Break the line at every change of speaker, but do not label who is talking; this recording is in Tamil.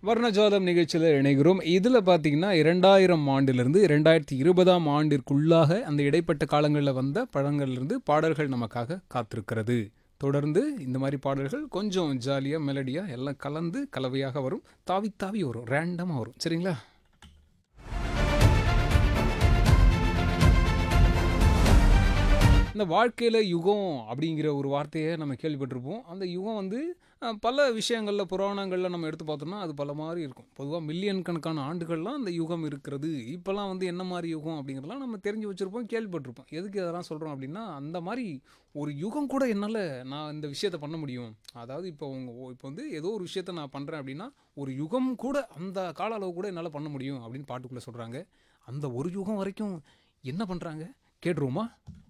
வர்ணஜாலம் நிகழ்ச்சியில் இணைகிறோம் இதில் பார்த்தீங்கன்னா இரண்டாயிரம் ஆண்டிலிருந்து இரண்டாயிரத்தி இருபதாம் ஆண்டிற்குள்ளாக அந்த இடைப்பட்ட காலங்களில் வந்த படங்கள்லேருந்து பாடல்கள் நமக்காக காத்திருக்கிறது தொடர்ந்து இந்த மாதிரி பாடல்கள் கொஞ்சம் ஜாலியாக மெலடியாக எல்லாம் கலந்து கலவையாக வரும் தாவி தாவி வரும் ரேண்டமாக வரும் சரிங்களா இந்த வாழ்க்கையில் யுகம் அப்படிங்கிற ஒரு வார்த்தையை நம்ம கேள்விப்பட்டிருப்போம் அந்த யுகம் வந்து அஹ், பல விஷயங்களில் புராணங்களில் நம்ம எடுத்து பார்த்தோம்னா அது பல மாதிரி இருக்கும் பொதுவாக மில்லியன் கணக்கான ஆண்டுகள்லாம் அந்த யுகம் இருக்கிறது இப்போல்லாம் வந்து என்ன மாதிரி யுகம் அப்படிங்கிறதெல்லாம் நம்ம தெரிஞ்சு வச்சுருப்போம் கேள்விப்பட்டிருப்போம் எதுக்கு அதெல்லாம் சொல்கிறோம் அப்படின்னா அந்த மாதிரி ஒரு யுகம் கூட என்னால் நான் இந்த விஷயத்தை பண்ண முடியும் அதாவது இப்போ உங்க இப்போ வந்து ஏதோ ஒரு விஷயத்த நான் பண்ணுறேன் அப்படின்னா ஒரு யுகம் கூட அந்த கால அளவு கூட என்னால் பண்ண முடியும் அப்படின்னு பாட்டுக்குள்ளே சொல்கிறாங்க அந்த ஒரு யுகம் வரைக்கும் என்ன பண்ணுறாங்க கேட்டுருவோமா